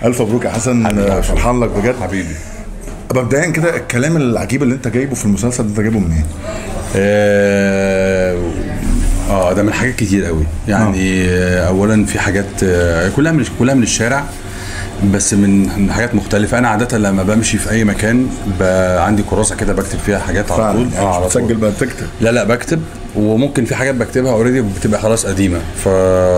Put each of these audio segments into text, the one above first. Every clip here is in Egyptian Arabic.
الف مبروك يا حسن آه، فرحان لك بجد حبيبي مبدئيا كده الكلام العجيب اللي انت جايبه في المسلسل ده انت جايبه منين؟ اه آه، ده من حاجات كتير قوي يعني آه. اولا في حاجات آه، كلها من كلها من الشارع بس من من حاجات مختلفة أنا عادة لما بمشي في أي مكان ب- عندي كراسة كده بكتب فيها حاجات على طول فعلا على مش طول. بتسجل بقى بتكتب لا لا بكتب وممكن في حاجات بكتبها اوريدي بتبقى خلاص قديمه ف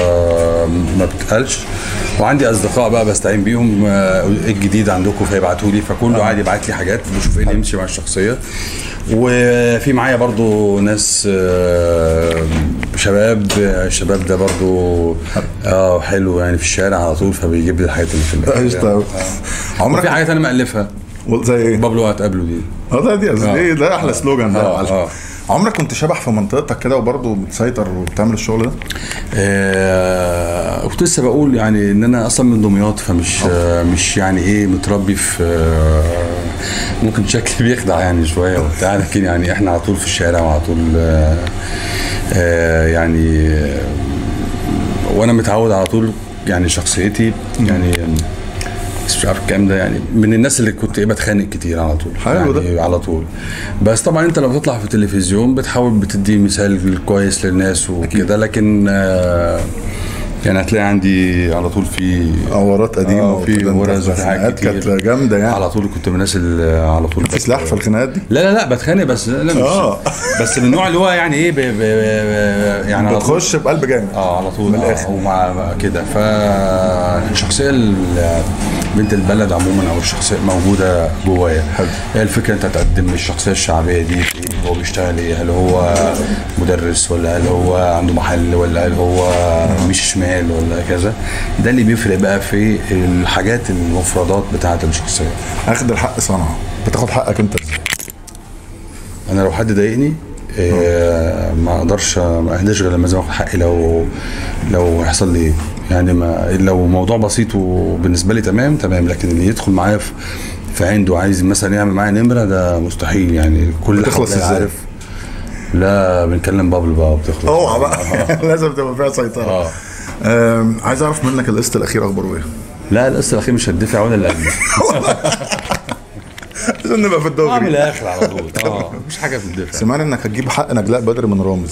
ما بتقلش وعندي اصدقاء بقى بستعين بيهم آه، ايه الجديد عندكم فيبعتوا لي فكله عادي يبعت لي حاجات بشوف ايه اللي يمشي مع الشخصيه وفي معايا برضو ناس آه، شباب آه، الشباب ده برضو اه حلو يعني في الشارع على طول فبيجيب لي الحاجات اللي في البيت قشطة أوي. وفي عمرك حاجات انا مالفها زي ايه؟ بابلو هتقابله دي اه ده دي دي ده احلى سلوجان ده يا آه، معلم. آه. عمرك كنت شبح في منطقتك كده وبرضه بتسيطر وبتعمل الشغل ده؟ آه، كنت لسه بقول يعني ان انا اصلا من دمياط فمش آه مش يعني ايه متربي في آه ممكن شكلي بيخدع يعني شويه وبتاع لكن يعني احنا على طول في الشارع وعلى طول آه آه يعني آه وانا متعود على طول يعني شخصيتي يعني بس مش عارف الكلام ده يعني من الناس اللي كنت ايه بتخانق كتير على طول حلو يعني على طول بس طبعا انت لما بتطلع في التلفزيون بتحاول بتدي مثال كويس للناس وكده لكن آه يعني هتلاقي عندي على طول في عورات قديمه آه، في وكده. ورز أنت وفي حاجات الخناقات كتير كانت جامده يعني على طول كنت من الناس اللي على طول في سلاح في الخناقات دي؟ لا لا لا بتخانق بس لا, لا مش آه. بس من النوع اللي هو يعني ايه ب ب ب يعني على طول بتخش بقلب جامد اه على طول من آه الآخر. ومع مع كده فالشخصيه ال- بنت البلد عموما او الشخصيه موجوده جوايا حلو. هي الفكره انت تقدم الشخصيه الشعبيه دي في إيه؟ هو بيشتغل ايه هل هو مدرس ولا هل هو عنده محل ولا هل هو مش شمال ولا كذا ده اللي بيفرق بقى في الحاجات المفردات بتاعه الشخصيه اخد الحق صنعه بتاخد حقك انت ازاي؟ انا لو حد ضايقني إيه ما اقدرش ما اهداش غير لما لازم اخد حقي لو لو هيحصل لي ايه يعني ما لو موضوع بسيط وبالنسبه لي تمام تمام لكن اللي يدخل معايا في في عنده عايز مثلا يعمل معايا نمره ده مستحيل يعني كل بتخلص حواليا إزاي؟ عارف لا بنكلم بابل بقى وبتخلص اوعى بقى لازم تبقى فيها سيطره اه آم، عايز اعرف منك القسط الاخير اخباره ايه؟ لا القصه الاخير مش هتدفع ولا اللي قبل عشان نبقى في اه من الدغري الاخر على طول اه مش حاجه بتدفع سمعنا انك هتجيب حق نجلاء بدر من رامز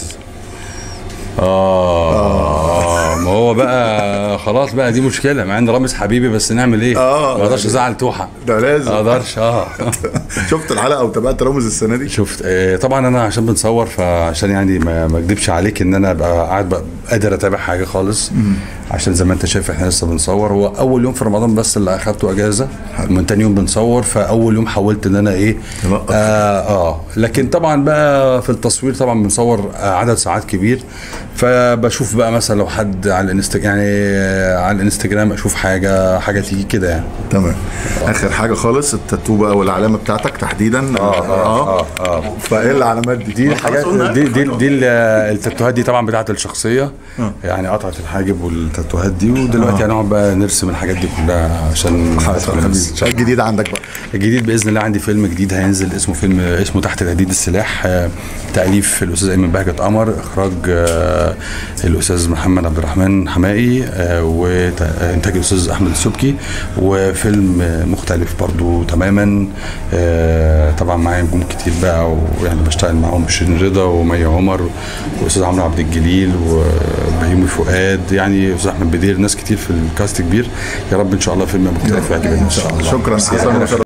اه ما هو بقى خلاص بقى دي مشكله مع ان رامز حبيبي بس نعمل ايه؟ آه. ما اقدرش ازعل توحه ده لازم ما اقدرش اه شفت الحلقه وتابعت رامز السنه دي؟ شفت آه، طبعا انا عشان بنصور فعشان يعني ما ما اكدبش عليك ان انا ابقى قاعد بقى قادر اتابع حاجه خالص عشان زي ما انت شايف احنا لسه بنصور هو اول يوم في رمضان بس اللي اخدته اجازه من تاني يوم بنصور فاول يوم حاولت ان انا ايه تلقط. آه, اه لكن طبعا بقى في التصوير طبعا بنصور آه، عدد ساعات كبير فبشوف بقى مثلا لو حد على الانستا يعني آه، على الانستجرام اشوف حاجه حاجه تيجي كده يعني تمام اخر حاجه خالص التاتو بقى والعلامه بتاعتك تحديدا اه اه اه فايه العلامات دي؟ دي خلاص الحاجات قلنا دي آخر دي, حاجة. دي ال- التاتوهات دي طبعا بتاعت الشخصيه يعني قطعه الحاجب والتاتوهات دي ودلوقتي هنقعد بقى نرسم الحاجات دي كلها عشان ندخل الناس. حبيبي الجديد عندك بقى الجديد باذن الله عندي فيلم جديد هينزل اسمه فيلم اسمه تحت تهديد السلاح آه، تاليف الاستاذ ايمن بهجت قمر اخراج آه، الاستاذ محمد عبد الرحمن حمائي آه، وانتاج الاستاذ احمد السبكي وفيلم آه، مختلف برضو تماما آه، طبعا معايا نجوم كتير بقى ويعني بشتغل معاهم شيرين رضا ومي عمر واستاذ عمرو عبد الجليل وبهيمي فؤاد يعني استاذ احمد بدير ناس كتير في الكاست كبير يا رب ان شاء الله فيلم مختلف يعجبنا ان شاء الله شكرا ميرسي. حسن